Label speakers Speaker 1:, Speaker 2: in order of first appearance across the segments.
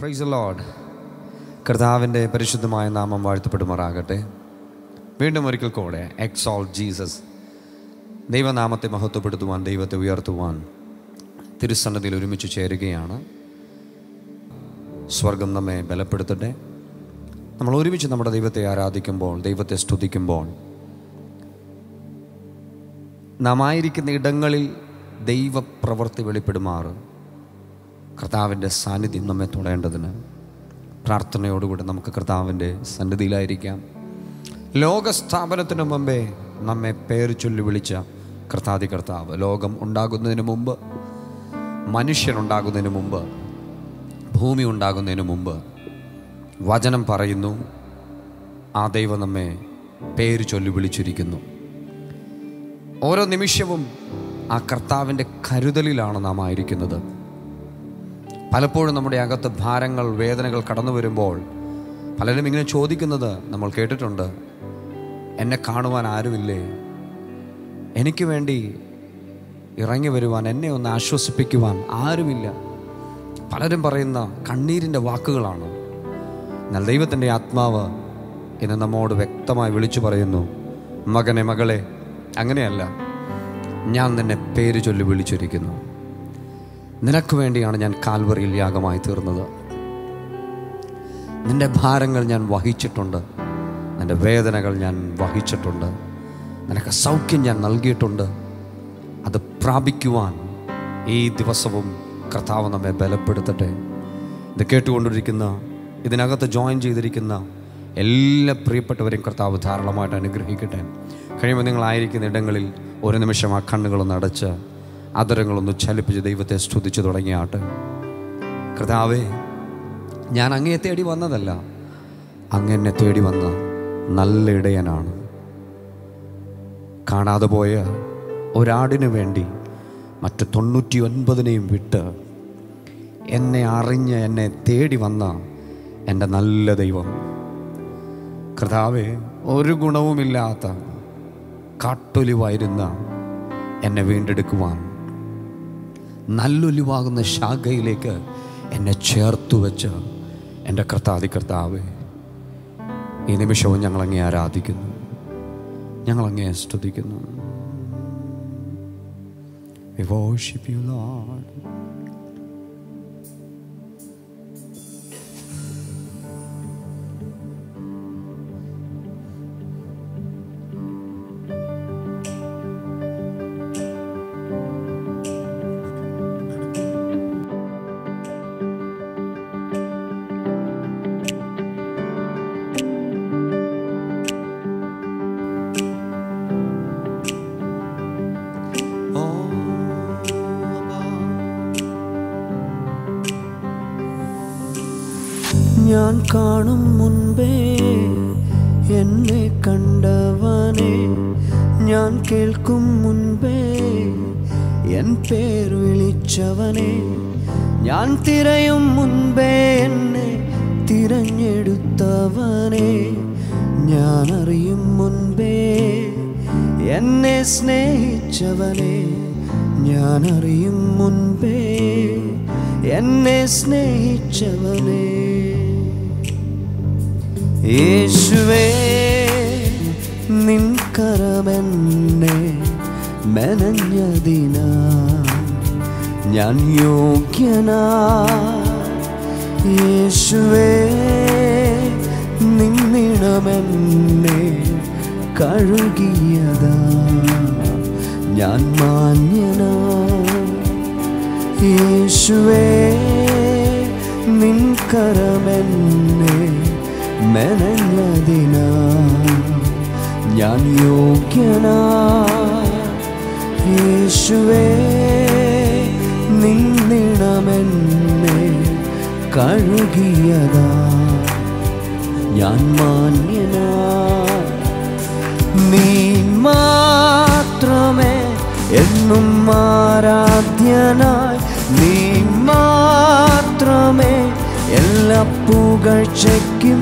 Speaker 1: Price load കർത്താവിൻ്റെ പരിശുദ്ധമായ നാമം വാഴ്ത്തപ്പെടുമാറാകട്ടെ വീണ്ടും ഒരിക്കൽ കൂടെ എക്സോൾ ജീസസ് ദൈവനാമത്തെ മഹത്വപ്പെടുത്തുവാൻ ദൈവത്തെ ഉയർത്തുവാൻ തിരുസന്നതിയിൽ ഒരുമിച്ച് ചേരുകയാണ് സ്വർഗം നമ്മെ ബലപ്പെടുത്തട്ടെ നമ്മൾ ഒരുമിച്ച് നമ്മുടെ ദൈവത്തെ ആരാധിക്കുമ്പോൾ ദൈവത്തെ സ്തുതിക്കുമ്പോൾ നാം ആയിരിക്കുന്ന ഇടങ്ങളിൽ ദൈവപ്രവൃത്തി വെളിപ്പെടുമാറ് കർത്താവിൻ്റെ സാന്നിധ്യം നമ്മെ തൊടേണ്ടതിന് പ്രാർത്ഥനയോടുകൂടി നമുക്ക് കർത്താവിൻ്റെ സന്നിധിയിലായിരിക്കാം ലോകസ്ഥാപനത്തിന് മുമ്പേ നമ്മെ പേര് ചൊല്ലി വിളിച്ച കർത്താതി കർത്താവ് ലോകം ഉണ്ടാകുന്നതിന് മുമ്പ് മനുഷ്യനുണ്ടാകുന്നതിന് മുമ്പ് ഭൂമി ഉണ്ടാകുന്നതിന് മുമ്പ് വചനം പറയുന്നു ആ ദൈവം നമ്മെ പേര് ചൊല്ലി വിളിച്ചിരിക്കുന്നു ഓരോ നിമിഷവും ആ കർത്താവിൻ്റെ കരുതലിലാണ് നാം ആയിരിക്കുന്നത് പലപ്പോഴും നമ്മുടെ അകത്ത് ഭാരങ്ങൾ വേദനകൾ കടന്നു വരുമ്പോൾ പലരും ഇങ്ങനെ ചോദിക്കുന്നത് നമ്മൾ കേട്ടിട്ടുണ്ട് എന്നെ കാണുവാൻ ആരുമില്ലേ എനിക്ക് വേണ്ടി ഇറങ്ങി വരുവാൻ എന്നെ ഒന്ന് ആശ്വസിപ്പിക്കുവാൻ ആരുമില്ല പലരും പറയുന്ന കണ്ണീരിൻ്റെ വാക്കുകളാണ് എന്നാൽ ദൈവത്തിൻ്റെ ആത്മാവ് ഇന്ന് നമ്മോട് വ്യക്തമായി വിളിച്ചു പറയുന്നു മകനെ മകളെ അങ്ങനെയല്ല ഞാൻ നിന്നെ പേര് ചൊല്ലി വിളിച്ചിരിക്കുന്നു നിനക്ക് വേണ്ടിയാണ് ഞാൻ കാൽവറിയിൽ യാഗമായി തീർന്നത് നിന്റെ ഭാരങ്ങൾ ഞാൻ വഹിച്ചിട്ടുണ്ട് നിന്റെ വേദനകൾ ഞാൻ വഹിച്ചിട്ടുണ്ട് നിനക്ക് സൗഖ്യം ഞാൻ നൽകിയിട്ടുണ്ട് അത് പ്രാപിക്കുവാൻ ഈ ദിവസവും കർത്താവ് നമ്മെ ബലപ്പെടുത്തട്ടെ ഇത് കേട്ടുകൊണ്ടിരിക്കുന്ന ഇതിനകത്ത് ജോയിൻ ചെയ്തിരിക്കുന്ന എല്ലാ പ്രിയപ്പെട്ടവരെയും കർത്താവ് ധാരാളമായിട്ട് അനുഗ്രഹിക്കട്ടെ കഴിയുമ്പോൾ നിങ്ങളായിരിക്കുന്ന ഇടങ്ങളിൽ ഒരു നിമിഷം ആ കണ്ണുകളൊന്ന് അടച്ച് അതരങ്ങളൊന്ന് ചലിപ്പിച്ച് ദൈവത്തെ സ്തുതിച്ചു തുടങ്ങിയാട്ട് കർത്താവേ ഞാൻ അങ്ങയെ തേടി വന്നതല്ല അങ്ങെന്നെ തേടി വന്ന നല്ല ഇടയനാണ് കാണാതെ പോയ ഒരാടിനു വേണ്ടി മറ്റു തൊണ്ണൂറ്റി ഒൻപതിനെയും വിട്ട് എന്നെ അറിഞ്ഞ് എന്നെ തേടി വന്ന എൻ്റെ നല്ല ദൈവം കർത്താവെ ഒരു ഗുണവുമില്ലാത്ത കാട്ടൊലിവായിരുന്ന എന്നെ വീണ്ടെടുക്കുവാൻ നല്ലൊലിവാകുന്ന ശാഖയിലേക്ക് എന്നെ ചേർത്തു വെച്ച് എൻ്റെ കർത്താതി കർത്താവെ ഈ നിമിഷവും ഞങ്ങളങ്ങേ ആരാധിക്കുന്നു ഞങ്ങളങ്ങേ സ്തുതിക്കുന്നു We worship you, Lord.
Speaker 2: ഞാൻ കാണും മുൻപേ എന്നെ കണ്ടവനെ ഞാൻ കേൾക്കും മുൻപേ എൻ പേർ വിളിച്ചവനെ ഞാൻ തിരയും മുൻപേ എന്നെ തിരഞ്ഞെടുത്തവനെ ഞാൻ അറിയും മുൻപേ എന്നെ സ്നേഹിച്ചവനെ ഞാൻ അറിയും മുൻപേ എന്നെ സ്നേഹിച്ചവനെ യേശുവേ നിൻ കരമെന്നെ മെനഞ്ഞതിന ഞാൻ യോഗ്യനാ യേശുവേ നിന്നിടമെന്നെ കഴുകിയതാ ഞാൻ മാന്യനാ യേശുവേ നിൻ കരമെന്നെ മെനഞ്ഞതിന ഞാൻ യോഗ്യനാ യേശുവേ നിന്നിടമെന്നെ കഴുകിയതാ ഞാൻ മാന്യനാ നീ മാത്രമേ എന്നും ആരാധ്യനായി നീ മാത്രമേ എല്ലാ പുകഴ്ചയ്ക്കും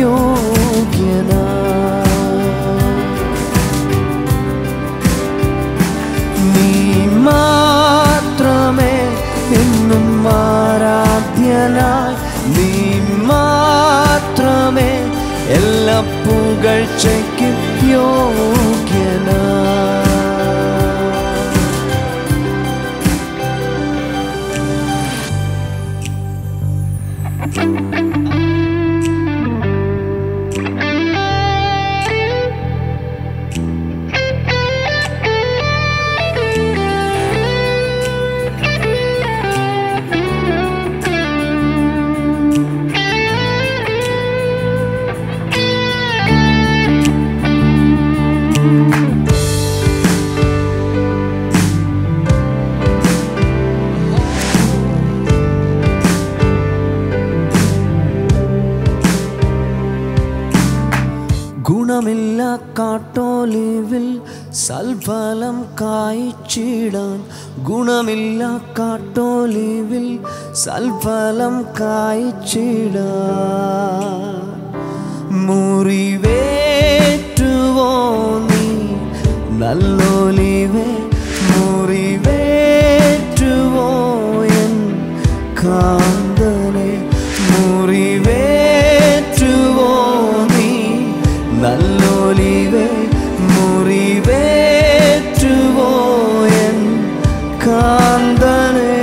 Speaker 2: യോഗ്യനായി നീ മാത്രമേ എന്നും ആരാധ്യനായി നീ മാത്രമേ എല്ലാ പുകഴ്ചയ്ക്കും യോഗ്യനാ ഗുണമില്ല കാട്ടോലിവിൽ സൽഫലം കായ്ച്ചിടാൻ ഗുണമില്ല കാട്ടോലിവിൽ സൽഫലം കായ്ച്ചിടാൻ മുറിവേറ്റുവോ നീ നല്ലോലിവേ മുറിവേറ്റുവോ എൻ കാന്തനെ മുറിവേറ്റുവോ നീ നല്ലോലിവേ മുറിവേറ്റുവോ എൻ കാന്തനെ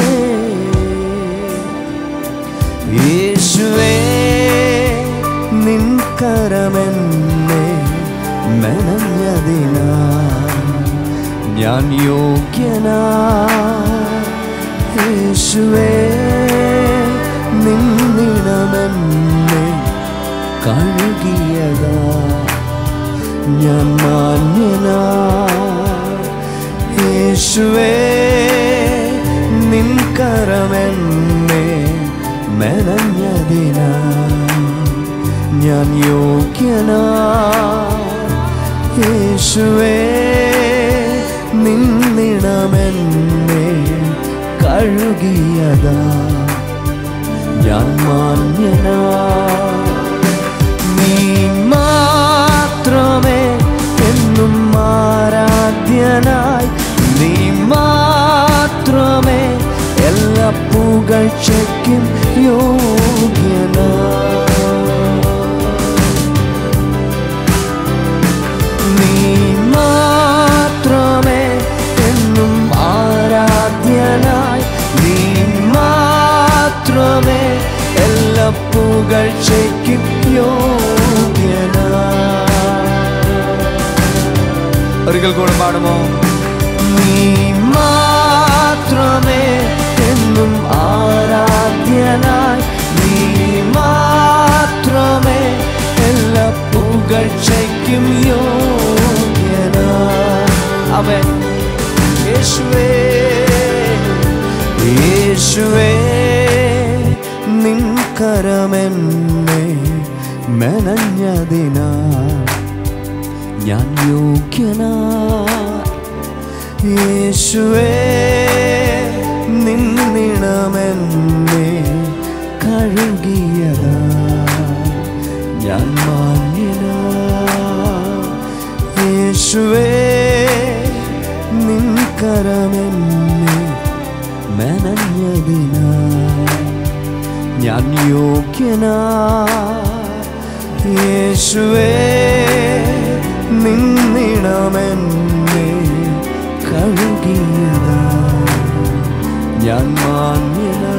Speaker 2: യേശുവേ നിൻ കരമെന്നെ മെനഞ്ഞതിനാ ഞാൻ യോഗ്യനാ യേശുവേ നിന്നിടമെന്നെ കഴുകിയതാ ഞാൻ മാന്യനാ യേശുവേ നിൻ കരമെന്നെ മെനഞ്ഞതിനാ ഞാൻ യോഗ്യനാ യേശുവേ നിന്നിടമെന്നെ കഴുകിയതാ ഞാൻ മാന്യനാ നീ മാത്രമേ എന്നും ആരാധ്യനായി നീ മാത്രമേ എല്ലാ പുകഴ്ചയ്ക്കും യോഗ്യനാ നീ മാത്രമേ എന്നും ആരാധ്യനായി നീ മാത്രമേ എല്ലാ പുകഴ്ചയ്ക്കും യോഗ്യനാ ഒരിക്കൽ കൂടെ പാടുമോ നീ മാത്രമേ എന്നും ആരാധ്യനായി നീ മാത്രമേ എല്ലാ പുകഴ്ചയ്ക്കും യോഗ്യനാ അവൻ യേശുവേ യേശുവേ നിൻ കരമെന്നെ മെനഞ്ഞതിനാ ഞാൻ യോഗ്യനാ യേശുവേ നിന്നിടമെന്നെ കഴുകിയതാ ഞാൻ മാന്യനാ യേശുവേ നിൻ കരമെന്നെ മെനഞ്ഞതിനാ ഞാൻ യോഗ്യനാ യേശുവേ നിന്നിടമെന്നെ കഴുകിയതാ ഞാൻ മാന്യനാ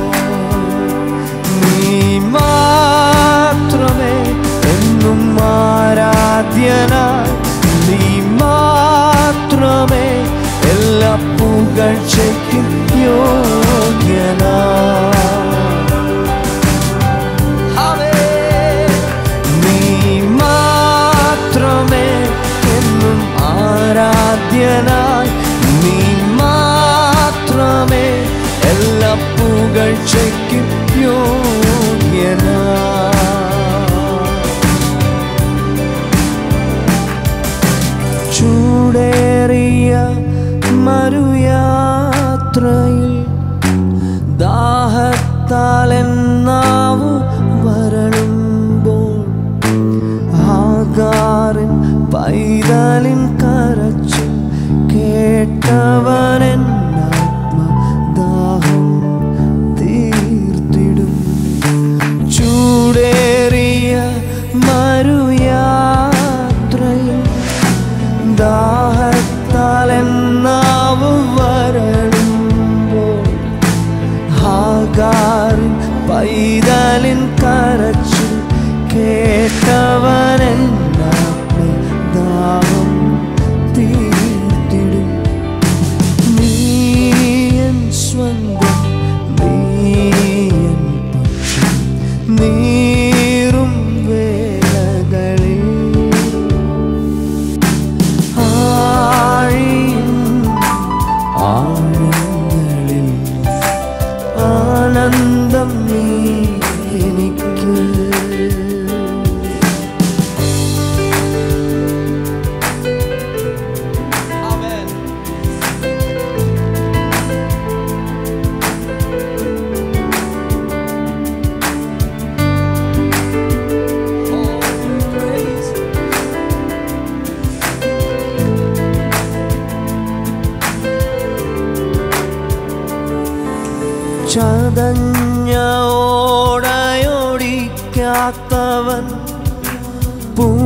Speaker 2: നീ മാത്രമേ എന്നും ആരാധ്യനായി നീ മാത്രമേ എല്ലാ പുകഴ്ചയ്ക്കും യോഗ്യനാ നീ മാത്രമേ എന്നും ആരാധ്യനായി നീ മാത്രമേ എല്ലാ പൂ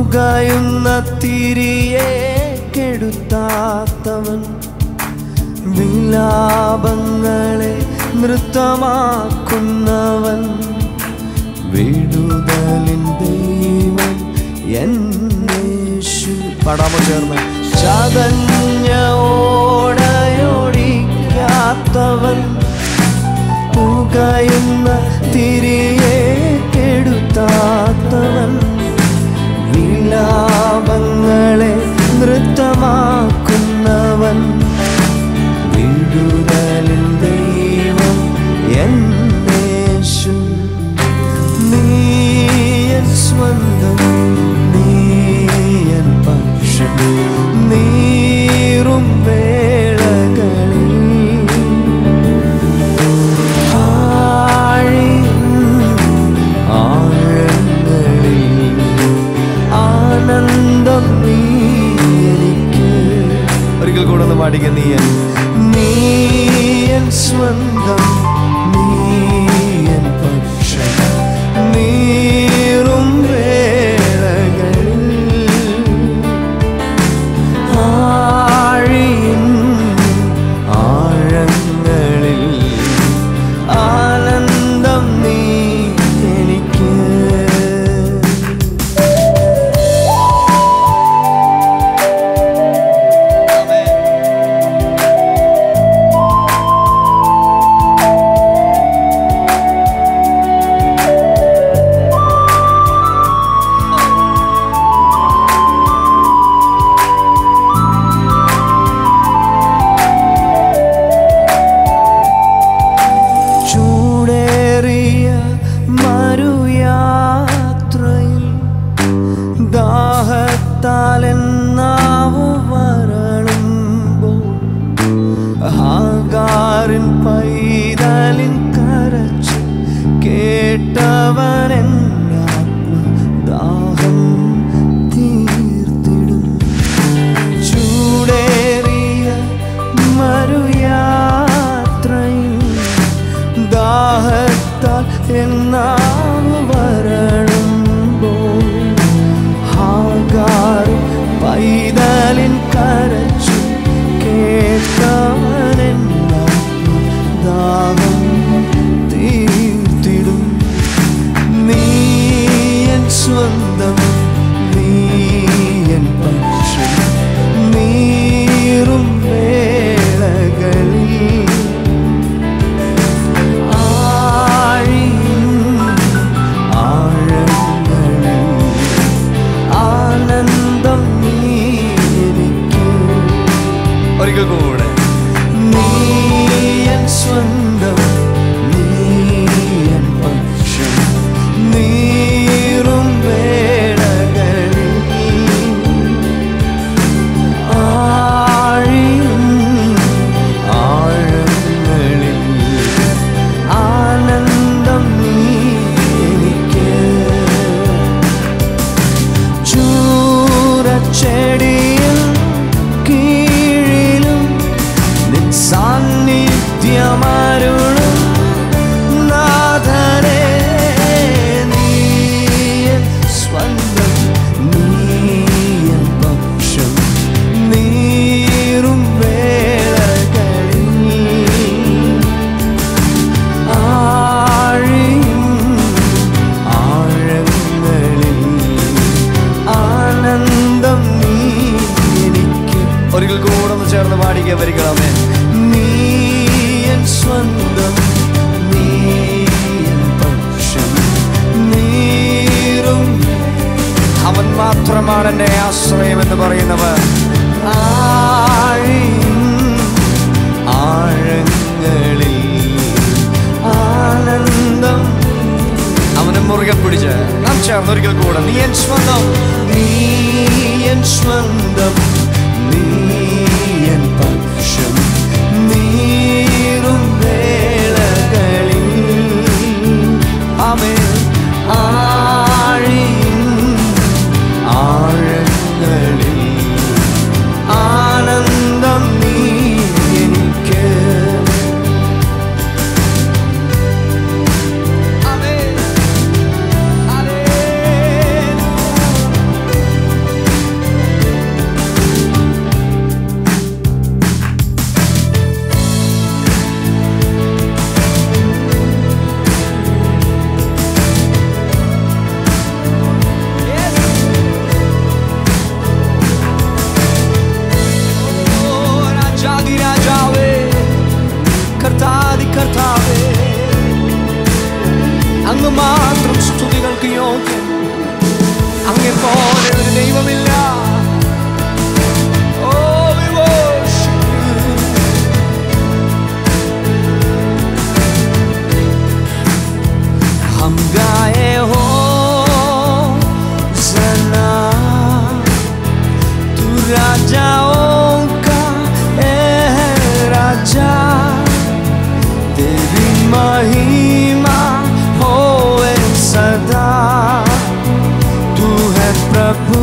Speaker 2: പുകയുന്ന തിരിയെ കെടുത്താത്തവൻ വിലാപങ്ങളെ നൃത്തമാക്കുന്നവൻ വിടുതലിൻ ദൈവം എന്നേശു പാടാമോ ചേർന്ന് ചതഞ്ഞ ഓടയോടിക്കാത്തവൻ പുകയുന്ന തിരിയെ കെടുത്താത്തവൻ വിലാപങ്ങളെ നൃത്തമാക്കുന്നവൻ വിടുതലിൻ ദൈവം എന്നേശു നീയൻ സ്വന്തം നീയൻ പക്ഷം നീറും വേളകളിൽ ആഴങ്ങളിൽ ആനന്ദം നീ എനിക്ക് ഒരിക്കൽ കൂടെ ഒന്ന് പാടിക്ക നീയൻ നീയൻ സ്വന്തം നീയൻ പക്ഷം നീറും വേളകളിൽ ആഴിൻ ആഴങ്ങളിൽ ആനന്ദം നീ എനിക്ക് ചൂടേറിയ മരുയാത്രയിൽ ദാഹത്താൽ എന്നാവു വരളുമ്പോൾ ഹാഗാറിൻ പൈതലിൻ കരച്ച് കേട്ടവൻ ദാഹം തീർത്തിടും ചൂടേറിയ മരുയാത്രയിൽ ദാഹത്താൽ എന്നാവ് വരളുമ്പോൾ ഹാഗാർ പൈതലിൻ കരച്ചു കേട്ടവനെല്ലാം ദാഹം തീർത്തിടും നീയൻ സ്വന്തം നീയൻ പക്ഷം നീറും വേളകളിൽ ആഴിൻ ആഴങ്ങളിൽ ആനന്ദം നീ എനിക്ക് ഒരിക്കൽ കൂടെ നീയൻ സ്വന്തം നീയൻ പക്ഷം നീറും വേളകളിൽ ആഴിൻ ആഴങ്ങളിൽ ആനന്ദം നീ എനിക്ക് ചൂരച്ചെടിയിൽ കീഴിലും നിൻ സാന്നിധ്യമരുളും നാഥനെ നീയൻ സ്വന്തം നീയൻ പക്ഷം നീറും വേളകളിൽ ആഴിൻ ആഴങ്ങളിൽ ആനന്ദം നീ എനിക്ക് ഒരിക്കൽ കൂടെ ഒന്ന് ചേർന്ന് പാടിക്കാൻ വരികളമേ നീയൻ സ്വന്തം നീയൻ പക്ഷം നീറും അവൻ മാത്രമാണ് എൻ്റെ ആശ്രയം എന്ന് പറയുന്നവർ ആഴിൻ ആഴങ്ങളിൽ ആനന്ദം അവനെ മുറുകെ പിടിച്ച് നാം ചേർന്ന് ഒരിക്കൽ കൂടെ നീ എൻ സ്വന്തം നീ എൻ സ്വന്തം നീ എൻ പക്ഷം നീറും വേളകളിൽ ആമേ ആഴിൻ ആഴങ്ങളിൽ ആനന്ദം നീ എനിക്ക് ആമേൻ. ഹല്ലേലൂയ. മാത്രം സ്തുതികൾക്ക് യോഗ്യൻ അങ്ങെ പോലെ ഒരു ദൈവമില്ല Oh, we worship you. हम गाए हो सना तू राजाओं का ए राजा तेरी महिमा होए सदा तू है प्रभु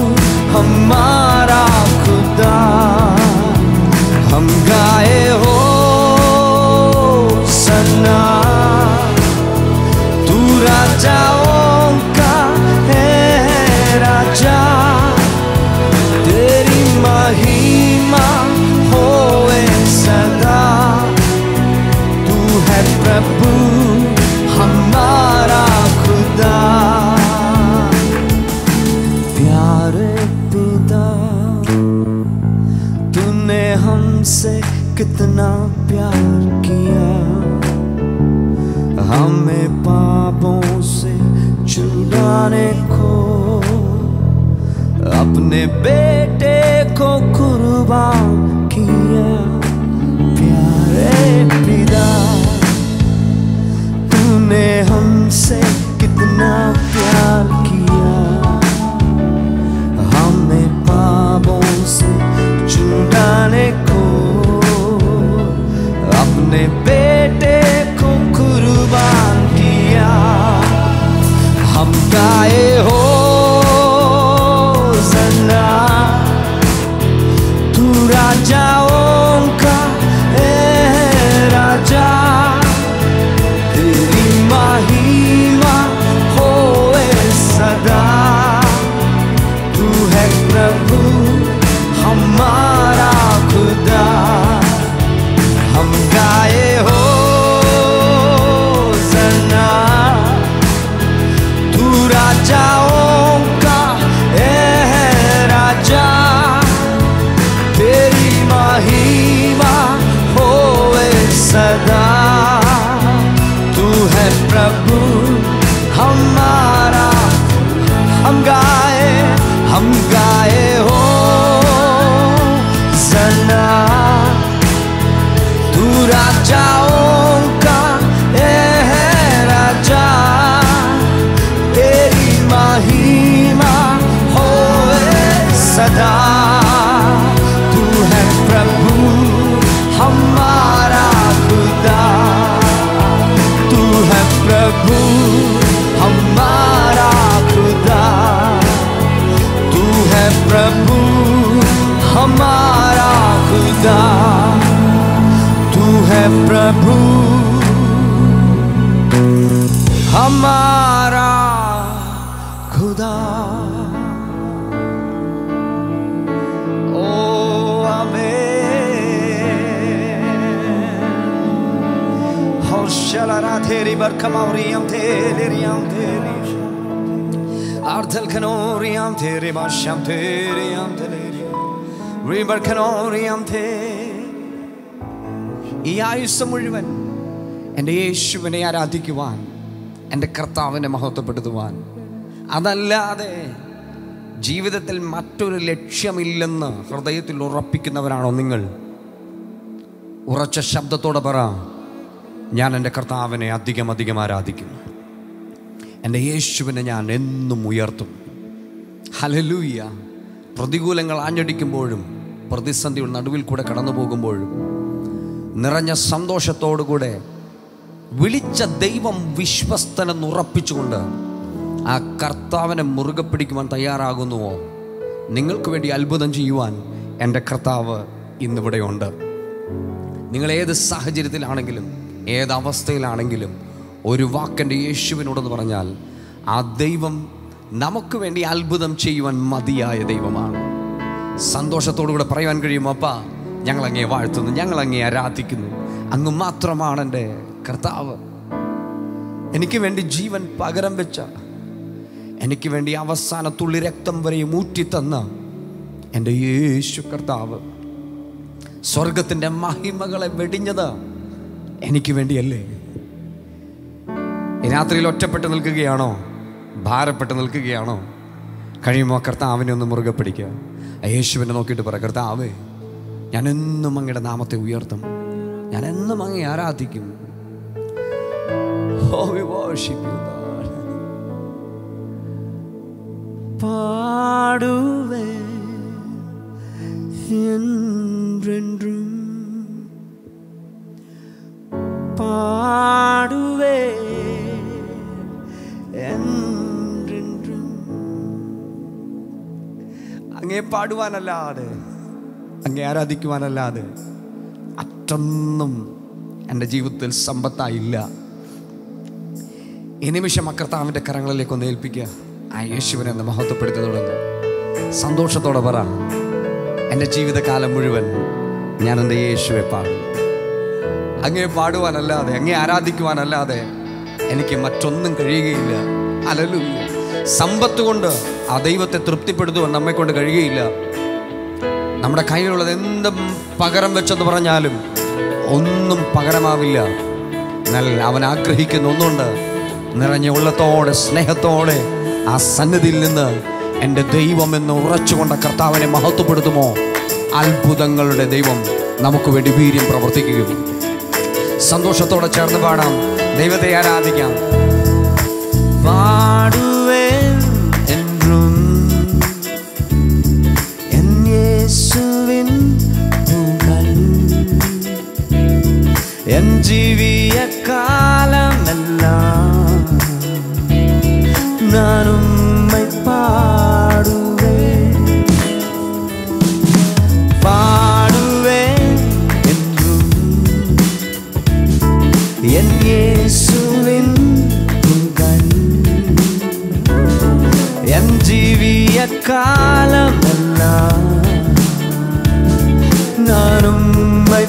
Speaker 2: हमारा खुदा हम गाए हो सना तू राजाओं का है राजा तेरी महिमा होए सदा तू है प्रभु हमारा खुदा प्यारे पिता तूने हमसे कितना प्यार किया हमें पापों से छुड़ाने को अपने बेटे को कुर्बान किया प्यारे पिता तूने हमसे कितना प्यार किया हमें पापों से छुड़ाने को अपने बेटे को कुर्बान किया हम गाए हो सना तू राजाओं का है राजा तेरी महिमा होए सदा तू है प्रभु हमारा खुदा हम गाए हो सना तू राजाओं का है राजा तेरी महिमा होए सदा तू है प्रभु हमारा हम गाए हम गाए हो सना तू राजाओं का है राजा तेरी महिमा होए सदा तू है प्रभु हमारा खुदा तू है प्रभु हमारा खुदा तू है प्रभु हमारा खुदा तू है प्रभु हमारा खुदा ओ आमेन होशलरा तेरी बरखमाउरियम तेरियम तेरी Ardel kanoriam tere basham tere am tere River kanoriam te ഈ ആയുസ് മുഴുവൻ എൻ്റെ യേശുവിനെ ആരാധിക്കുവാൻ എൻ്റെ കർത്താവിനെ മഹത്വപ്പെടുത്തുവാൻ അതല്ലാതെ ജീവിതത്തിൽ മറ്റൊരു ലക്ഷ്യമില്ലെന്ന് ഹൃദയത്തിൽ ഉറപ്പിക്കുന്നവരാണോ നിങ്ങൾ ഉറച്ച ശബ്ദത്തോടെ പറ ഞാൻ എൻ്റെ കർത്താവിനെ അധികം അധികം ആരാധിക്കുന്നു എൻ്റെ യേശുവിനെ ഞാൻ എന്നും ഉയർത്തും ഹലലൂയ പ്രതികൂലങ്ങൾ ആഞ്ഞടിക്കുമ്പോഴും പ്രതിസന്ധിയുടെ നടുവിൽ കൂടെ കടന്നു പോകുമ്പോഴും നിറഞ്ഞ സന്തോഷത്തോടുകൂടെ വിളിച്ച ദൈവം വിശ്വസ്തനെന്ന് ഉറപ്പിച്ചുകൊണ്ട് ആ കർത്താവിനെ മുറുകെ പിടിക്കുവാൻ തയ്യാറാകുന്നുവോ നിങ്ങൾക്ക് വേണ്ടി അത്ഭുതം ചെയ്യുവാൻ എൻ്റെ കർത്താവ് ഇന്നിവിടെയുണ്ട് നിങ്ങൾ ഏത് സാഹചര്യത്തിലാണെങ്കിലും ഏത് അവസ്ഥയിലാണെങ്കിലും ഒരു വാക്കെൻ്റെ യേശുവിനോടെന്ന് പറഞ്ഞാൽ ആ ദൈവം നമുക്ക് വേണ്ടി അത്ഭുതം ചെയ്യുവാൻ മതിയായ ദൈവമാണ് സന്തോഷത്തോടുകൂടെ പറയുവാൻ കഴിയും അപ്പ ഞങ്ങൾ അങ്ങേ വാഴ്ത്തുന്നു ഞങ്ങൾ അങ്ങേ ആരാധിക്കുന്നു അങ്ങ് മാത്രമാണ് എൻ്റെ കർത്താവ് എനിക്ക് വേണ്ടി ജീവൻ പകരം വെച്ച എനിക്ക് വേണ്ടി അവസാന തുള്ളി രക്തം വരെയും ഊറ്റിത്തന്ന എൻ്റെ യേശു കർത്താവ് സ്വർഗത്തിൻ്റെ മഹിമകളെ വെടിഞ്ഞത് എനിക്ക് വേണ്ടിയല്ലേ
Speaker 1: ഈ രാത്രിയിൽ ഒറ്റപ്പെട്ട് നിൽക്കുകയാണോ ഭാരപ്പെട്ട് നിൽക്കുകയാണോ കഴിയുമോ കർത്താവിനെ ഒന്ന് മുറുകെ പിടിക്കുക ആ യേശുവിനെ നോക്കിയിട്ട് പറ കർത്താവേ ഞാൻ എന്നും അങ്ങയുടെ നാമത്തെ ഉയർത്തും ഞാൻ എന്നും അങ്ങേ ആരാധിക്കും Oh, we worship you, Lord. പാടുവേ என்றென்றும் പാടുവേ என்றென்றுം അങ്ങേ പാടുവാനല്ലാതെ അങ്ങേ ആരാധിക്കുവാനല്ലാതെ മറ്റൊന്നും എൻ്റെ ജീവിതത്തിൽ സമ്പത്തായില്ല ഈ നിമിഷം അക്കർത്താവിൻ്റെ കരങ്ങളിലേക്ക് ഒന്ന് ഏൽപ്പിക്കുക ആ യേശുവിനെ ഒന്ന് മഹത്വപ്പെടുത്തി തുടങ്ങുക സന്തോഷത്തോടെ പറ എൻ്റെ ജീവിതകാലം മുഴുവൻ ഞാൻ എൻ്റെ യേശുവെ പാടും അങ്ങേ പാടുവാനല്ലാതെ അങ്ങേ ആരാധിക്കുവാനല്ലാതെ എനിക്ക് മറ്റൊന്നും കഴിയുകയില്ല അലലുല്ല സമ്പത്ത് കൊണ്ട് ആ ദൈവത്തെ തൃപ്തിപ്പെടുത്തുവാൻ നമ്മെ കൊണ്ട് കഴിയുകയില്ല നമ്മുടെ കയ്യിലുള്ളത് എന്തും പകരം വെച്ചെന്ന് പറഞ്ഞാലും ഒന്നും പകരമാവില്ല എന്നാൽ അവൻ ആഗ്രഹിക്കുന്ന ഒന്നുണ്ട് നിറഞ്ഞ ഉള്ളത്തോടെ സ്നേഹത്തോടെ ആ സന്നിധിയിൽ നിന്ന് എൻ്റെ ദൈവം എന്ന് ഉറച്ചുകൊണ്ട കർത്താവിനെ മഹത്വപ്പെടുത്തുമോ അത്ഭുതങ്ങളുടെ ദൈവം നമുക്ക് വേണ്ടി വീര്യം പ്രവർത്തിക്കുകയും സന്തോഷത്തോടെ ചേർന്ന് പാടാം ദൈവത്തെ ആരാധിക്കാം
Speaker 2: പാടുവേൻ എന്നും എൻ യേശുവിൻ പുകഴ് എൻ ജീവിയ കാലമെല്ലാം நான் உம்மை பாடுவேன் பாடுவேன் என்றும் என் இயேசுவின் புகழ் என் ஜீவிய காலமெல்லாம் நான் உம்மை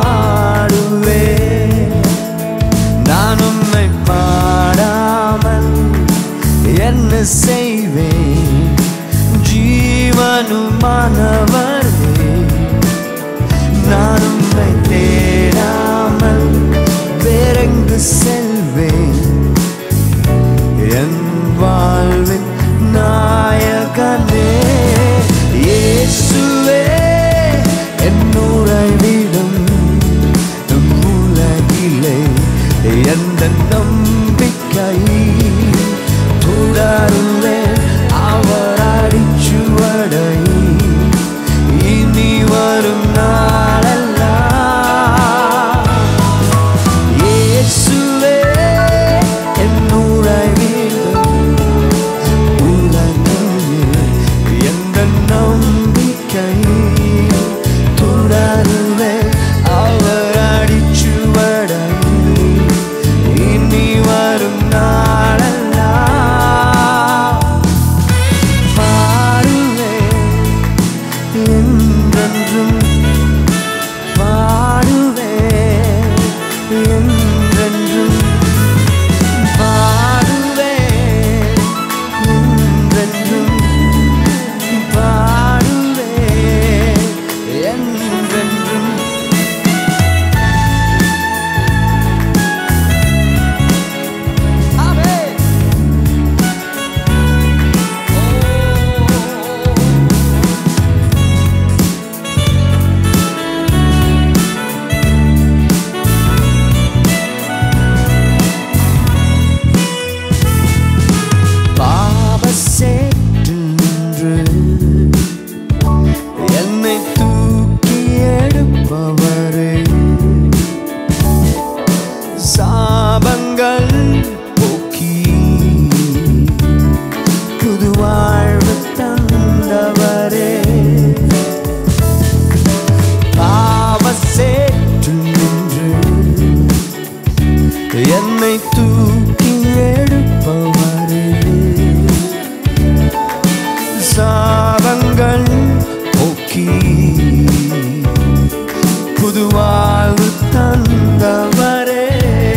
Speaker 2: பாடுவேன் நான் உம்மை பாடாமல் என்ன செய்வேன் ஜீவனுமானவரே நான் உம்மை தேடாமல் வேறெங்கு செல்வேன் என் வாழ்வின் நாயகனே இயேசுவே என் உறைவிடும் நம் உலகிலே எந்த நம்பிக்கை തുടരുന്നേ അവർ അടിച്ചുവടൈ ഇനി വരും നാളല്ല യേശുവേ എന്നൂറായി വീണ്ടും ഉലകിലെ എந்த നമ്പിക്കൈ തുടരുന്നേ അവർ അടിച്ചുവടൈ ഇനി വരും നാളല്ല പാടുവേ என்றென்றும் பாடுவே என்றென்றும் பாடுவே என்றென்றும் பாடுவே என்றென்றும் பாவசேற்று நின்று என்னை தூக்கி எடுப்பவரே சாபங்கள் போக்கி புது வாழ்வு தந்தவரே பாவசேற்று நின்று என்னை தூக்கி எடுப்பவரே சாபங்கள் போக்கி புது வாழ்வு தந்தவரே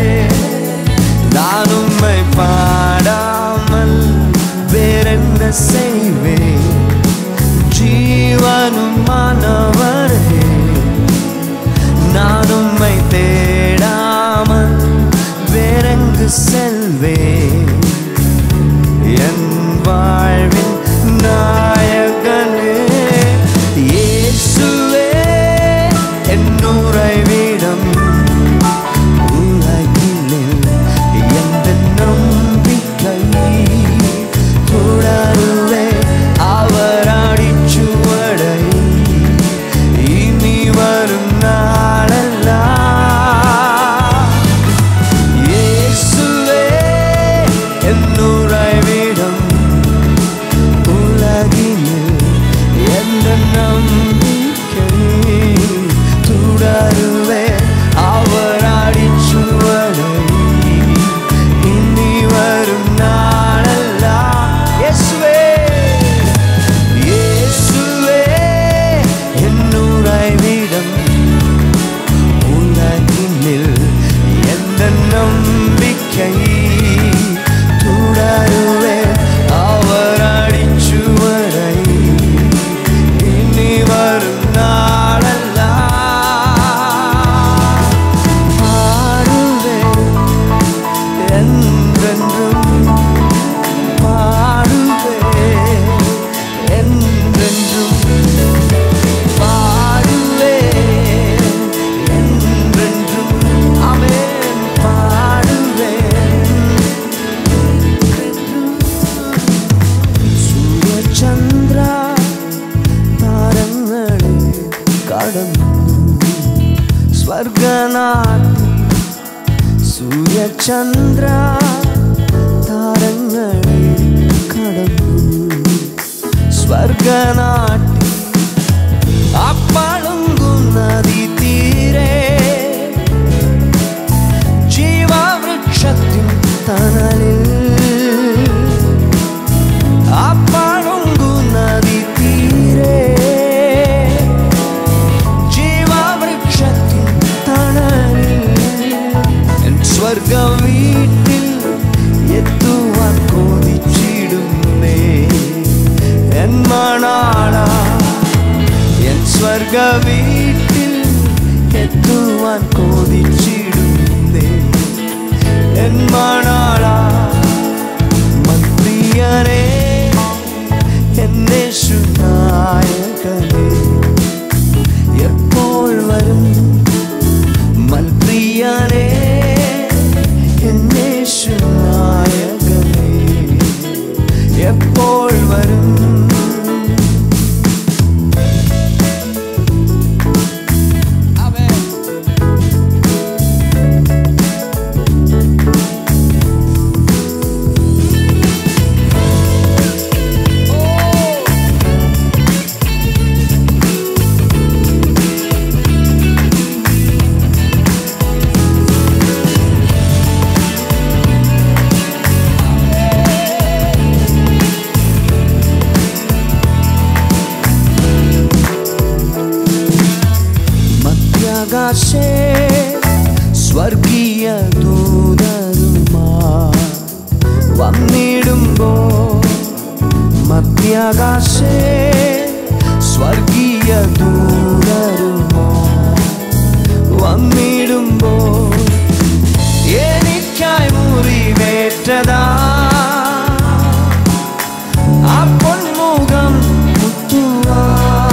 Speaker 2: நான் உம்மை பாடாமல் வேறென்ன செய்வேன் ஜீவனும் மாணவரே நான் உம்மை தேடாமல் வேறெங்கு செல்வேன் ചന്ദ്ര താരങ്ങളെ കടന്നു സ്വർഗനാട്ടി അപ്പളുങ്കുന്നതി തീരെ ജീവവൃക്ഷത്തിൻ തണലിൽ അപ്പളുങ്കുന്നതി തീരെ ജീവവൃക്ഷത്തിൻ തണലിൽ എൻ സ്വർഗ വീട്ടിൽ എത്തുവാൻ കൊതിച്ചിടുന്നേ എൻ മണാള എൻ സ്വർഗ വീട്ടിൽ എത്തുവാൻ കൊതിച്ചിടുന്നേ എൻ മണാള മന്ത്രിയനെ എന്നെ നായകനെ എപ്പോൾ വരും മൽപ്രിയനെ എന്നെ നായകനെ എപ്പോൾ വരും മധ്യാകാശേ സ്വർഗീയ ദൂതരുമാ വന്നിടുമ്പോ മധ്യാകാശേ സ്വർഗീയ ദൂതരുമാ വന്നിടുമ്പോ എനിക്കായി മുറിവേറ്റതാ ആ പൊന്മുഖം മുത്തുവാ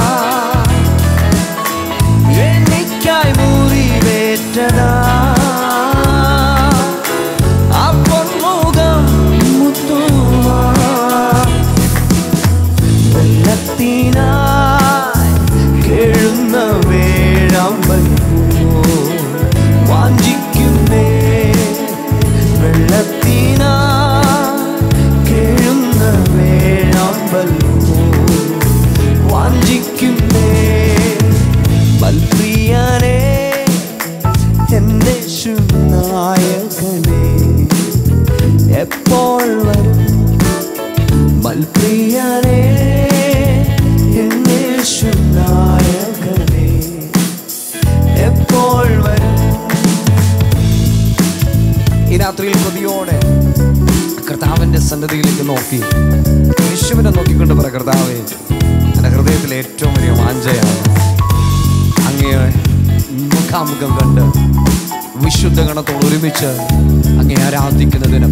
Speaker 2: എനിക്കായി മുറിവേറ്റതാ ആ പൊന്മുഖം മുത്തുവാ വെള്ളത്തിനായി കേഴുന്ന വേഴാമ്പൽ വാഞ്ചിക്കുന്നേ വെള്ളത്തിനായി കേഴുന്ന വേഴാമ്പൽ വാഞ്ചിക്കുന്നേ ബൽപ്രിയനെ എന്റെ നായകനെ എപ്പോൾ വരും ബൽപ്രിയനെ എന്നെ നായകനെ എപ്പോൾ വരും
Speaker 1: ഈ രാത്രിയിൽ കൊതിയോടെ കർത്താവിൻ്റെ സന്നദ്ധിയിലേക്ക് നോക്കി യേശുവിനെ നോക്കിക്കൊണ്ട് പറ കർത്താവേ എൻ്റെ ഹൃദയത്തിലെ ഏറ്റവും വലിയ വാഞ്ചയാണ് അങ്ങയെ മുഖാമുഖം കണ്ട് വിശുദ്ധ ഗണത്തോട് ഒരുമിച്ച് അങ്ങേ ആരാധിക്കുന്നതിനും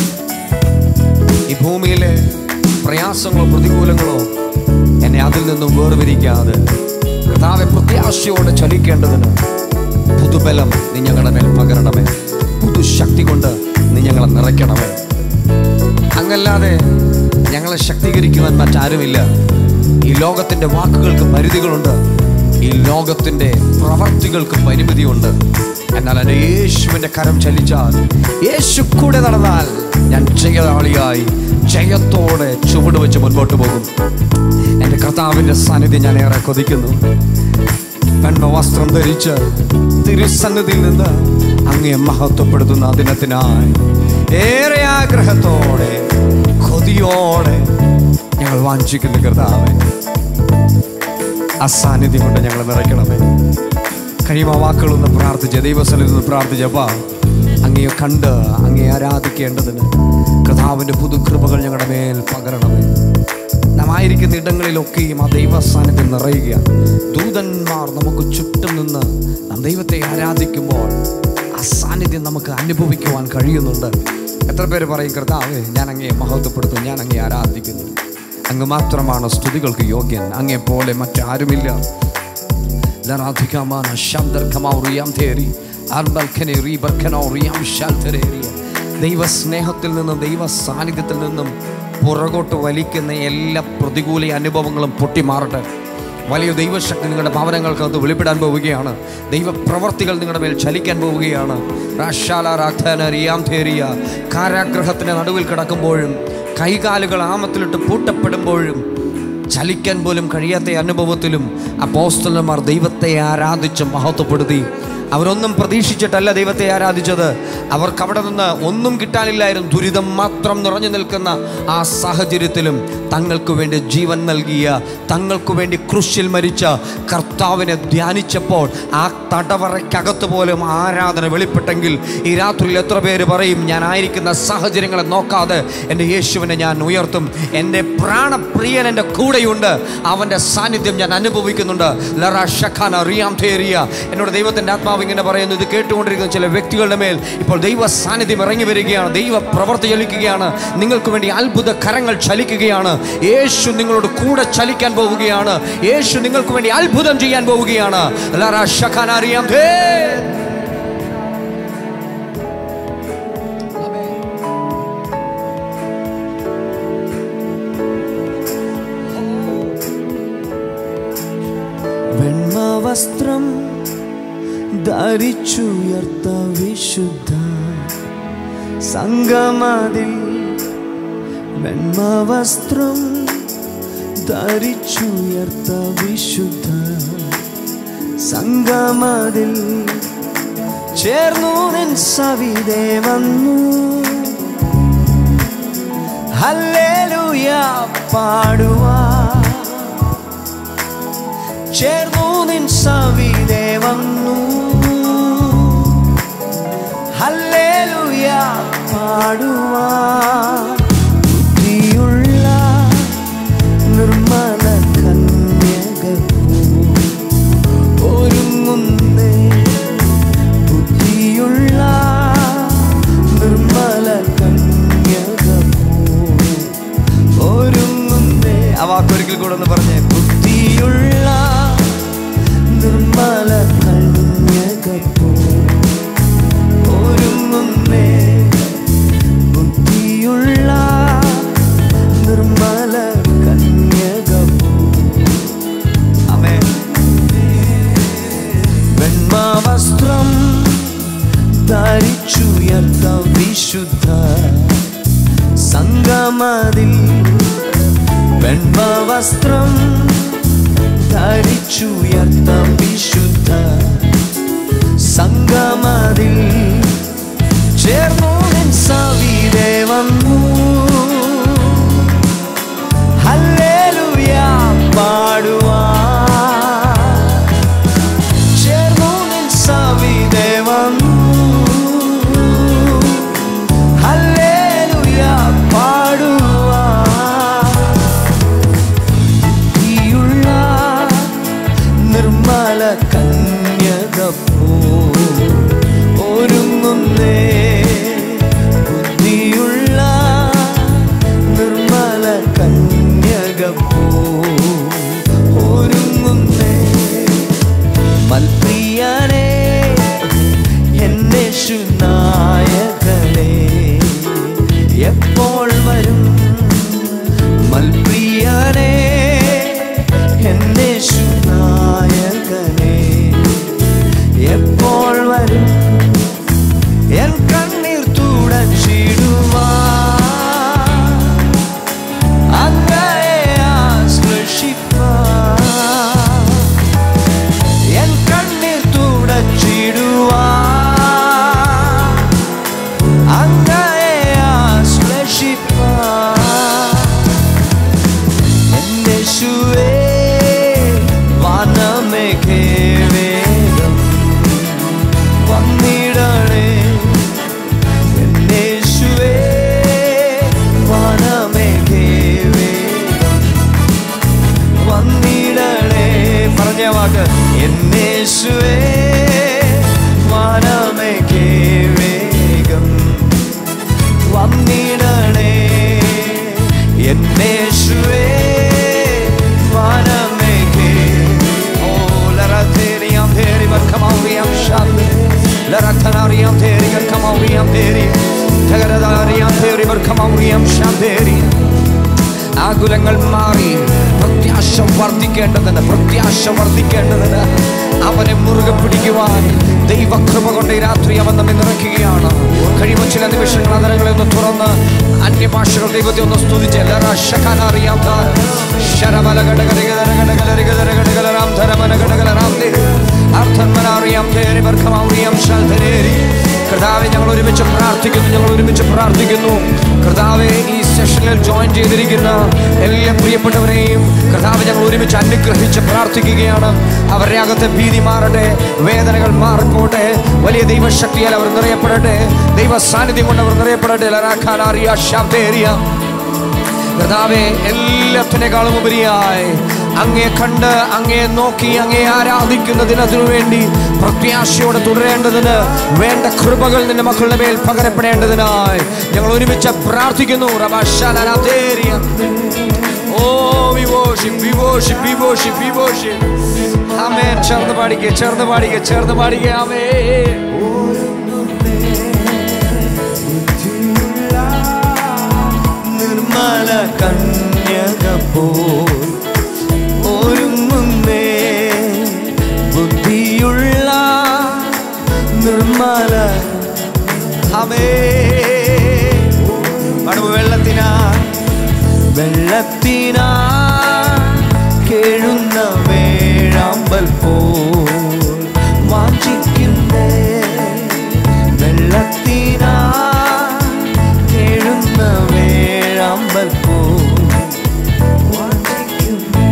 Speaker 1: ഈ ഭൂമിയിലെ പ്രയാസങ്ങളോ പ്രതികൂലങ്ങളോ എന്നെ അതിൽ നിന്നും വേർപിരിക്കാതെ കർത്താവെ പ്രത്യാശയോടെ ചലിക്കേണ്ടതിന് പുതുബലം നീ ഞങ്ങളുടെ മേൽ പകരണമേ പുതുശക്തി കൊണ്ട് നീ ഞങ്ങളെ നിറയ്ക്കണമേ അങ്ങല്ലാതെ ഞങ്ങളെ ശക്തീകരിക്കുവാൻ മറ്റാരുമില്ല ഈ ലോകത്തിന്റെ വാക്കുകൾക്ക് പരിധികളുണ്ട് ഈ ലോകത്തിന്റെ പ്രവർത്തികൾക്ക് പരിമിതിയുണ്ട് എന്നാൽ എൻ്റെ യേശുവിന്റെ കരം ചലിച്ചാൽ യേശു കൂടെ നടന്നാൽ ഞാൻ ജയതാളിയായി ജയത്തോടെ ചുവട് വെച്ച് മുൻപോട്ട് പോകും എൻ്റെ കർത്താവിൻ്റെ സാന്നിധ്യം ഞാൻ ഏറെ കൊതിക്കുന്നു വെണ്മ വസ്ത്രം ധരിച്ച് തിരുസന്നിധിയിൽ നിന്ന് അങ്ങയെ മഹത്വപ്പെടുത്തുന്ന ദിനത്തിനായി ഏറെ ആഗ്രഹത്തോടെ കൊതിയോടെ ഞങ്ങൾ വാഞ്ചിക്കുന്ന കർത്താവെ ആ സാന്നിധ്യം കൊണ്ട് ഞങ്ങൾ നിറയ്ക്കണമേ കഴിയുമ്പോൾ ആ വാക്കുകളൊന്ന് പ്രാർത്ഥിച്ച് ദൈവസ്ഥലത്ത് നിന്ന് പ്രാർത്ഥിച്ചപ്പാ അങ്ങയെ കണ്ട് അങ്ങയെ ആരാധിക്കേണ്ടതിന് കർത്താവിൻ്റെ പുതുകൃപകൾ ഞങ്ങളുടെ മേൽ പകരണമേ നാം ആയിരിക്കുന്ന ഇടങ്ങളിലൊക്കെയും ആ ദൈവ സാന്നിധ്യം നിറയുക ദൂതന്മാർ നമുക്ക് ചുറ്റും നിന്ന് നാം ദൈവത്തെ ആരാധിക്കുമ്പോൾ ആ സാന്നിധ്യം നമുക്ക് അനുഭവിക്കുവാൻ കഴിയുന്നുണ്ട് എത്ര പേര് പറയും കർത്താവേ ഞാൻ അങ്ങയെ മഹത്വപ്പെടുത്തും ഞാൻ അങ്ങയെ ആരാധിക്കുന്നു അങ്ങ് മാത്രമാണ് സ്തുതികൾക്ക് യോഗ്യൻ അങ്ങേ പോലെ മറ്റാരുമില്ല ലറാധികമാന ശബ്ദർക്കമൗറിയാം തേരി അർബൽഖനെ റീബർഖനൗറിയാം ശാൽത്തരേറിയ ദൈവ സ്നേഹത്തിൽ നിന്നും ദൈവ സാന്നിധ്യത്തിൽ നിന്നും പുറകോട്ട് വലിക്കുന്ന എല്ലാ പ്രതികൂല അനുഭവങ്ങളും പൊട്ടിമാറട്ടെ വലിയ ദൈവശക്തി നിങ്ങളുടെ ഭവനങ്ങൾക്കകത്ത് വെളിപ്പെടാൻ പോവുകയാണ് ദൈവപ്രവർത്തികൾ നിങ്ങളുടെ മേൽ ചലിക്കാൻ പോവുകയാണ് റാഷാല രാധാന റിയാം ധേരിയ കാരാഗ്രഹത്തിൻ്റെ നടുവിൽ കിടക്കുമ്പോഴും കൈകാലുകൾ ആമത്തിലിട്ട് പൂട്ടപ്പെടുമ്പോഴും ചലിക്കാൻ പോലും കഴിയാത്ത അനുഭവത്തിലും അപ്പോസ്തലന്മാർ ദൈവത്തെ ആരാധിച്ച് മഹത്വപ്പെടുത്തി അവരൊന്നും പ്രതീക്ഷിച്ചിട്ടല്ല ദൈവത്തെ ആരാധിച്ചത് അവർക്ക് അവിടെ നിന്ന് ഒന്നും കിട്ടാനില്ലായിരുന്നു ദുരിതം മാത്രം നിറഞ്ഞു നിൽക്കുന്ന ആ സാഹചര്യത്തിലും തങ്ങൾക്ക് വേണ്ടി ജീവൻ നൽകിയ തങ്ങൾക്ക് വേണ്ടി ക്രുശിൽ മരിച്ച കർത്താവിനെ ധ്യാനിച്ചപ്പോൾ ആ തടവറയ്ക്കകത്ത് പോലും ആരാധന വെളിപ്പെട്ടെങ്കിൽ ഈ രാത്രിയിൽ എത്ര പേര് പറയും ഞാനായിരിക്കുന്ന സാഹചര്യങ്ങളെ നോക്കാതെ എൻ്റെ യേശുവിനെ ഞാൻ ഉയർത്തും എൻ്റെ പ്രാണപ്രിയൻ എൻ്റെ കൂടെയുണ്ട് അവൻ്റെ സാന്നിധ്യം ഞാൻ അനുഭവിക്കുന്നുണ്ട് ലറ ഷഖാന റിയാം തേരിയ എന്നോട് ദൈവത്തിൻ്റെ ആത്മാവ് ഇങ്ങനെ പറയുന്നു ഇത് കേട്ടുകൊണ്ടിരിക്കുന്ന ചില വ്യക്തികളുടെ മേൽ ഇപ്പോൾ ദൈവ സാന്നിധ്യം ഇറങ്ങി വരികയാണ് ദൈവ പ്രവർത്തി ചലിക്കുകയാണ് നിങ്ങൾക്ക് വേണ്ടി അത്ഭുത കരങ്ങൾ ചലിക്കുകയാണ് യേശു നിങ്ങളോട് കൂടെ ചലിക്കാൻ പോവുകയാണ് യേശു നിങ്ങൾക്ക് വേണ്ടി അത്ഭുതം ചെയ്യാൻ പോവുകയാണ് ലറ ഷഖാന റിയാം തേ
Speaker 2: വെണ്മവസ്ത്രം ധരിച്ചുയർത്ത വിശുദ്ധ സംഗമതിൽ വെണ്മവസ്ത്രം ധരിച്ചുയർത്ത വിശുദ്ധ സംഗമതിൽ ചേർന്നു നിൻ സവിതേ വന്നു ഹല്ലേലൂയ പാടുവാ ചേർന്നു നിൻ സവിതേ വന്നു ഹല്ലേലൂയ പാടുവാ ബുദ്ധിയുള്ള നിർമ്മല കന്യകപ്പോ ഒരുങ്ങുന്നേ ബുദ്ധിയുള്ള നിർമ്മല കന്യകപ്പോ ഒരുങ്ങുന്നേ ആ വാക്കൊരിക്കൽ കൂടെ ഒന്ന് പറഞ്ഞേ ബുദ്ധിയുള്ള നിർമ്മല കന്യകപ്പോ ഒരുങ്ങുന്നേ ബുദ്ധിയുള്ള നിർമ്മല കന്യകപ്പോ അമേ വെണ്മാവസ്ത്രം ധരിച്ചുയർത്ത വിശുദ്ധ സംഗമതിൽ വെണ്മവസ്ത്രം ധരിച്ചുയർത്ത വിശുദ്ധ സംഗമതിൽ ചേർന്നു നിൻ സവിതേ വന്നു ഹല്ലേലൂയ പാടുവാ ചേർന്നു നിൻ സവിതേ വന്നു ഹല്ലേലൂയ പാടുവാ ബുദ്ധിയുള്ള നിർമ്മല കന്യകപ്പോ ഒരുങ്ങുന്നേ ബുദ്ധിയുള്ള നിർമ്മല കന്യകപ്പോ ഒരുങ്ങുന്നേ മൽപ്രിയനേ എന്നേശു നായകനേ എപ്പോൾ വരും മൽപ്രിയനേ എന്നേശു നായകനേ എപ്പോൾ വരും എൻ കണ്ണീർ തുടച്ചിടുവാ അങ്ങയെ ആശ്ലേഷിപ്പാ എൻ കണ്ണീർ തുടച്ചിടുവാ അങ്ങയെ ആശ്ലേഷിപ്പാ എന്നേശുവേ വാനമേഘേ വേഗം വന്നിടണേ എന്നേശുവേ വാനമേഘേ വേഗം വന്നിടണേ പറഞ്ഞ വാക്ക് എന്നേശുവേ വാനമേഘേ വേഗം വന്നിടണേ എന്നേശുവേ വാനമേഘേ ഓ ലറതേരിയാം തേരി വർക്കമാറിയാം ശാന്തി ലറത്തനാറിയാം തേരി വർക്കമാറിയാം തേരി തകരതാറിയാം തേരി വർക്കമാറിയാം ശാന്തേരി ആകുലങ്ങൾ മാറി പ്രത്യാശ
Speaker 1: പ്രത്യാശ വർദ്ധിക്കേണ്ടതിന് പ്രത്യാശ വർദ്ധിക്കേണ്ടതിന് അവനെ മുറുകെ പിടിക്കുവാൻ ദൈവകൃപ കൊണ്ട് ഈ രാത്രി അവൻ നമ്മെ നിറയ്ക്കുകയാണ് കഴിയുമ്പോൾ ചില നിമിഷങ്ങൾ അതരങ്ങളെ ഒന്ന് തുറന്ന് അന്യഭാഷകൾ ദൈവത്തെ ഒന്ന് സ്തുതിച്ച് അറിയാം കർത്താവെ ഞങ്ങൾ ഒരുമിച്ച് പ്രാർത്ഥിക്കുന്നു ഞങ്ങൾ ഒരുമിച്ച് പ്രാർത്ഥിക്കുന്നു കർത്താവെ ഈ സെഷനിൽ ജോയിൻ ചെയ്തിരിക്കുന്ന എല്ലാ പ്രിയപ്പെട്ടവരെയും കർത്താവ് ഞങ്ങൾ ഒരുമിച്ച് അനുഗ്രഹിച്ച് പ്രാർത്ഥിക്കുകയാണ് അവരുടെ അകത്തെ ഭീതി മാറട്ടെ വേദനകൾ മാറിപ്പോട്ടെ വലിയ ദൈവശക്തിയാൽ അവർ നിറയപ്പെടട്ടെ ദൈവ സാന്നിധ്യം കൊണ്ട് അവർ നിറയപ്പെടട്ടെ ലറാഖാൻ അറിയ ശബ്ദേറിയ കർത്താവെ എല്ലാത്തിനേക്കാളും ഉപരിയായി അങ്ങേ കണ്ട് അങ്ങേ നോക്കി അങ്ങേ ആരാധിക്കുന്നതിന് അതിനു വേണ്ടി പ്രത്യാശയോടെ തുടരേണ്ടതിന് വേണ്ട കൃപകൾ നിന്റെ മക്കളുടെ മേൽ പകരപ്പെടേണ്ടതിനായി ഞങ്ങൾ ഒരുമിച്ച് പ്രാർത്ഥിക്കുന്നു റബാശാലരാതേരിയ. ഓ we worship, we worship, we worship, we worship. ആമേൻ. ചേർന്ന് പാടിക്കേ ചേർന്ന് പാടിക്കേ ചേർന്ന് പാടിക്കേ ആമേ
Speaker 2: നിർമ്മല കന്യക പോൽ ഒരുങ്ങുന്നേ ബുദ്ധിയുള്ള നിർമ്മല
Speaker 1: ആമേ
Speaker 2: മടവ് വെള്ളത്തിനാ വെള്ളത്തിനാ കേഴുന്ന വേഴാമ്പൽ പോൽ വാഞ്ചിക്കുന്നേ വെള്ളത്തിനാ കേഴുന്ന വേഴാമ്പൽ പോൽ വാഞ്ചിക്കുന്നേ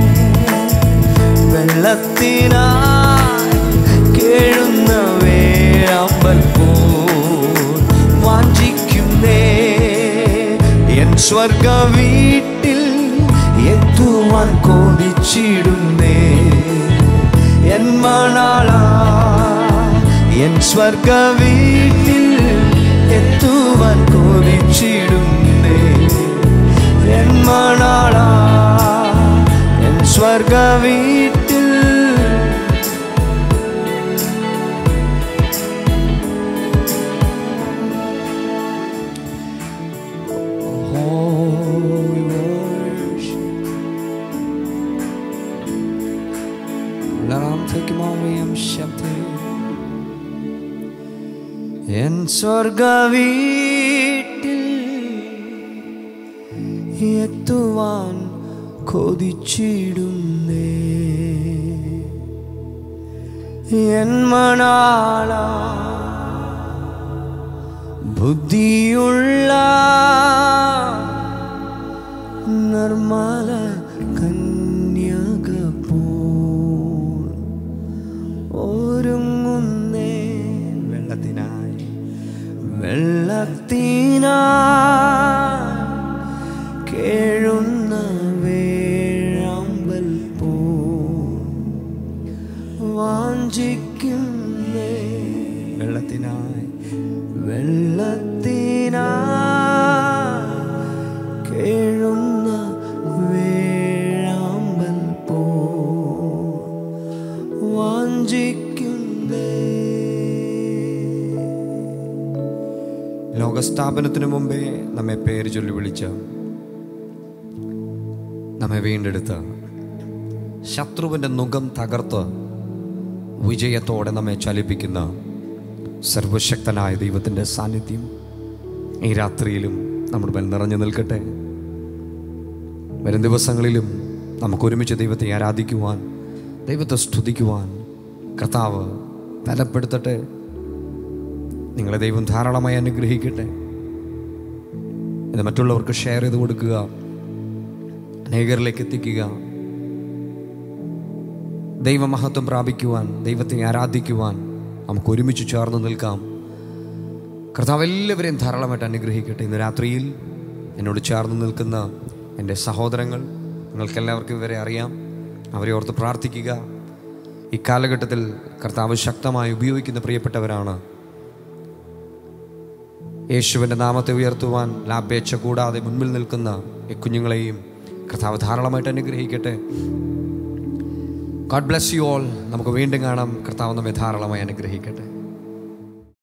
Speaker 2: വെള്ളത്തിനാ കേഴുന്ന വേഴാമ്പൽ പോൽ വാഞ്ചിക്കുന്നേ എൻ സ്വർഗ വീട്ടിൽ എത്തുവാൻ കൊതിച്ചിടുന്നേ എൻ മണാള എൻ സ്വർഗ വീട്ടിൽ എത്തുവാൻ കൊതിച്ചിടുന്നേ എൻ മണാള എൻ സ്വർഗ വീട്ടിൽ എൻ സ്വർഗ വീട്ടിൽ എത്തുവാൻ കൊതിച്ചിടുന്നേ എൻ മണാള ബുദ്ധിയുള്ള നിർമ്മല കന്യക പോൽ ഒരുങ്ങുന്നേ വെള്ളത്തിനായി വെള്ളത്തിനായി കേഴുന്ന വേഴാമ്പൽ പോ വാഞ്ചിക്കുന്നേ വെള്ളത്തിനായി വെള്ളത്തിനായി കേഴുന്ന വേഴാമ്പൽ പോ വാഞ്ചിക്കുന്നേ
Speaker 1: ലോകസ്ഥാപനത്തിന് മുമ്പേ നമ്മെ പേര് ചൊല്ലി വിളിച്ച നമ്മെ വീണ്ടെടുത്ത് ശത്രുവിൻ്റെ മുഖം തകർത്ത് വിജയത്തോടെ നമ്മെ ചലിപ്പിക്കുന്ന സർവശക്തനായ ദൈവത്തിൻ്റെ സാന്നിധ്യം ഈ രാത്രിയിലും നമ്മുടെ മേൽ നിറഞ്ഞു നിൽക്കട്ടെ വരും ദിവസങ്ങളിലും നമുക്ക് ഒരുമിച്ച് ദൈവത്തെ ആരാധിക്കുവാൻ ദൈവത്തെ സ്തുതിക്കുവാൻ കർത്താവ് ബലപ്പെടുത്തട്ടെ നിങ്ങളെ ദൈവം ധാരാളമായി അനുഗ്രഹിക്കട്ടെ ഇത് മറ്റുള്ളവർക്ക് ഷെയർ ചെയ്ത് കൊടുക്കുക അനേകരിലേക്ക് എത്തിക്കുക ദൈവമഹത്വം പ്രാപിക്കുവാൻ ദൈവത്തെ ആരാധിക്കുവാൻ നമുക്ക് ഒരുമിച്ച് ചേർന്ന് നിൽക്കാം കർത്താവ് എല്ലാവരെയും ധാരാളമായിട്ട് അനുഗ്രഹിക്കട്ടെ ഇന്ന് രാത്രിയിൽ എന്നോട് ചേർന്ന് നിൽക്കുന്ന എൻ്റെ സഹോദരങ്ങൾ നിങ്ങൾക്കെല്ലാവർക്കും ഇവരെ അറിയാം അവരെ ഓർത്ത് പ്രാർത്ഥിക്കുക ഈ കാലഘട്ടത്തിൽ കർത്താവ് ശക്തമായി ഉപയോഗിക്കുന്ന പ്രിയപ്പെട്ടവരാണ് യേശുവിൻ്റെ നാമത്തെ ഉയർത്തുവാൻ ലാഭേച്ഛ കൂടാതെ മുൻപിൽ നിൽക്കുന്ന ഈ കുഞ്ഞുങ്ങളെയും കർത്താവ് ധാരാളമായിട്ട് അനുഗ്രഹിക്കട്ടെ ഗോഡ് ബ്ലെസ് യു ഓൾ നമുക്ക് വീണ്ടും കാണാം കർത്താവ് നമ്മെ ധാരാളമായി അനുഗ്രഹിക്കട്ടെ